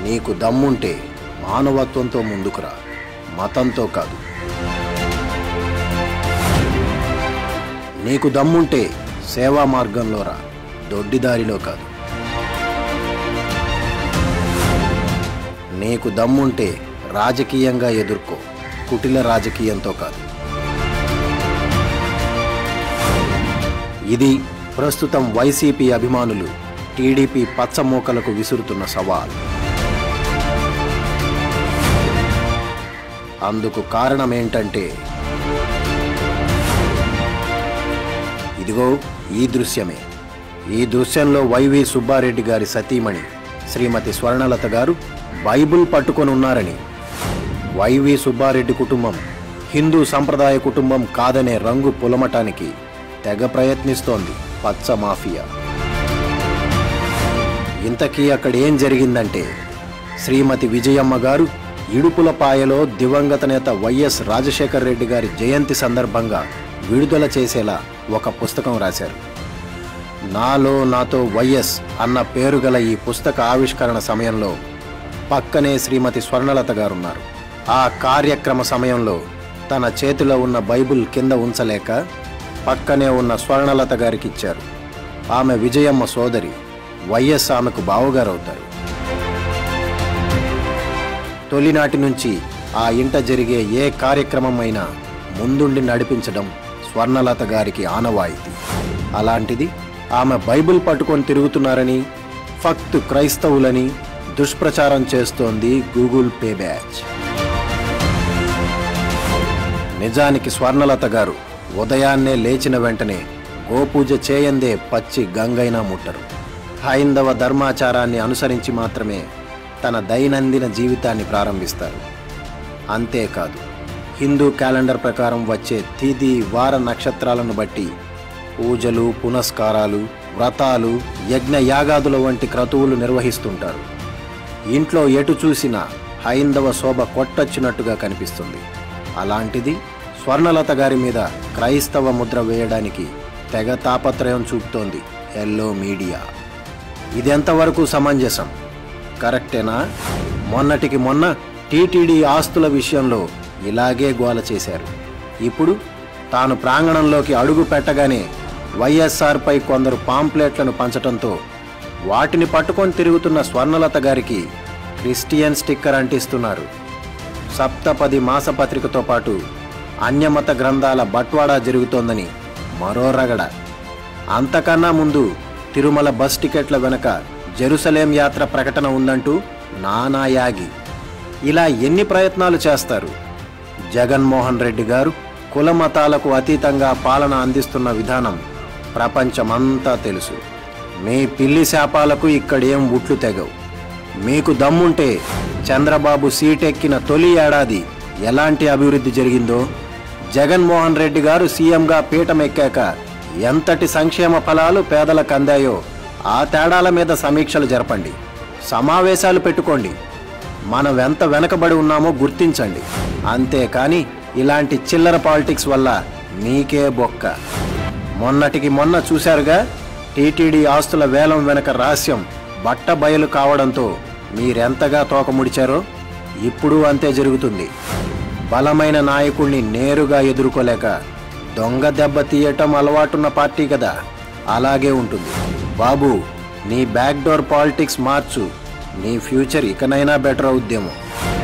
నీకు దమ్ముంటే మానవత్వంతో ముందుకురా మతంతో కాదు నీకు దమ్ముంటే సేవా మార్గంలో రా దొడ్డిదారిలో కాదు నీకు దమ్ముంటే రాజకీయంగా ఎదుర్కో కుటిల రాజకీయంతో కాదు ఇది ప్రస్తుతం వైసీపీ అభిమానులు టీడీపీ పచ్చమూకలకు విసురుతున్న సవాల్ అందుకు కారణమేంటంటే ఇదిగో ఈ దృశ్యమే ఈ దృశ్యంలో వైవి సుబ్బారెడ్డి గారి సతీమణి శ్రీమతి స్వర్ణలత గారు బైబిల్ పట్టుకొని ఉన్నారని వైవి సుబ్బారెడ్డి కుటుంబం హిందూ సంప్రదాయ కుటుంబం కాదనే రంగు పులమటానికి తెగ ప్రయత్నిస్తోంది పచ్చ మాఫియా ఇంతకీ అక్కడ ఏం జరిగిందంటే శ్రీమతి విజయమ్మ గారు ఇడుపులపాయలో దివంగత నేత వైఎస్ రాజశేఖర్ రెడ్డి గారి జయంతి సందర్భంగా విడుదల చేసేలా ఒక పుస్తకం రాశారు నాలో నాతో వైఎస్ అన్న పేరు గల ఈ పుస్తక ఆవిష్కరణ సమయంలో పక్కనే శ్రీమతి స్వర్ణలత గారున్నారు ఆ కార్యక్రమ సమయంలో తన చేతిలో ఉన్న బైబిల్ కింద ఉంచలేక పక్కనే ఉన్న స్వర్ణలత గారికి ఇచ్చారు ఆమె విజయమ్మ సోదరి వైఎస్ ఆమెకు బావగారవుతారు తొలినాటి నుంచి ఆ ఇంట జరిగే ఏ కార్యక్రమం అయినా ముందుండి నడిపించడం స్వర్ణలత గారికి ఆనవాయితీ అలాంటిది ఆమె బైబిల్ పట్టుకొని తిరుగుతున్నారని ఫక్త్ క్రైస్తవులని దుష్ప్రచారం చేస్తోంది గూగుల్ పే బ్యాచ్ నిజానికి స్వర్ణలత గారు ఉదయాన్నే లేచిన వెంటనే గోపూజ చేయందే పచ్చి గంగైనా ముట్టరు హైందవ ధర్మాచారాన్ని అనుసరించి మాత్రమే తన దైనందిన జీవితాన్ని ప్రారంభిస్తారు అంతేకాదు హిందూ క్యాలెండర్ ప్రకారం వచ్చే తిథి వార నక్షత్రాలను బట్టి పూజలు పునస్కారాలు వ్రతాలు యజ్ఞ యాగాదుల వంటి క్రతువులు నిర్వహిస్తుంటారు ఇంట్లో ఎటు చూసినా హైందవ శోభ కొట్టొచ్చినట్టుగా కనిపిస్తుంది అలాంటిది స్వర్ణలత గారి మీద క్రైస్తవ ముద్ర వేయడానికి తెగ తాపత్రయం చూపుతోంది ఎల్లో మీడియా ఇదెంతవరకు సమంజసం కరెక్టేనా మొన్నటికి మొన్న టీటీడీ ఆస్తుల విషయంలో ఇలాగే గోల చేశారు ఇప్పుడు తాను ప్రాంగణంలోకి అడుగు పెట్టగానే వైఎస్ఆర్పై కొందరు పాంప్లెట్లను పంచటంతో వాటిని పట్టుకొని తిరుగుతున్న స్వర్ణలత గారికి క్రిస్టియన్ స్టిక్కర్ అంటిస్తున్నారు సప్తపది మాసపత్రికతో పాటు అన్యమత గ్రంథాల బట్వాడా జరుగుతోందని మరో రగడ అంతకన్నా ముందు తిరుమల బస్ టికెట్ల వెనక జెరూసలేం యాత్ర ప్రకటన ఉందంటూ నానా యాగి ఇలా ఎన్ని ప్రయత్నాలు చేస్తారు జగన్మోహన్ రెడ్డి గారు కుల మతాలకు అతీతంగా పాలన అందిస్తున్న విధానం ప్రపంచమంతా తెలుసు మీ పిల్లి శాపాలకు ఇక్కడేం ఉట్లు తెగవు మీకు దమ్ముంటే చంద్రబాబు సీటెక్కిన తొలి ఏడాది ఎలాంటి అభివృద్ధి జరిగిందో జగన్మోహన్ రెడ్డి గారు సీఎంగా పీఠం ఎక్కాక ఎంతటి సంక్షేమ ఫలాలు పేదలకు అందాయో ఆ తేడాల మీద సమీక్షలు జరపండి సమావేశాలు పెట్టుకోండి మనం ఎంత వెనకబడి ఉన్నామో గుర్తించండి అంతేకాని ఇలాంటి చిల్లర పాలిటిక్స్ వల్ల మీకే బొక్క మొన్నటికి మొన్న చూశారుగా టీటీడీ ఆస్తుల వేలం వెనక రహస్యం బట్ట బయలు కావడంతో మీరెంతగా తోక ముడిచారో ఇప్పుడు అంతే జరుగుతుంది బలమైన నాయకుణ్ణి నేరుగా ఎదుర్కోలేక దొంగ దెబ్బ తీయటం అలవాటున్న పార్టీ కదా అలాగే ఉంటుంది బాబు నీ బ్యాక్డోర్ పాలిటిక్స్ మార్చు నీ ఫ్యూచర్ ఇకనైనా బెటర్ అవుద్దేమో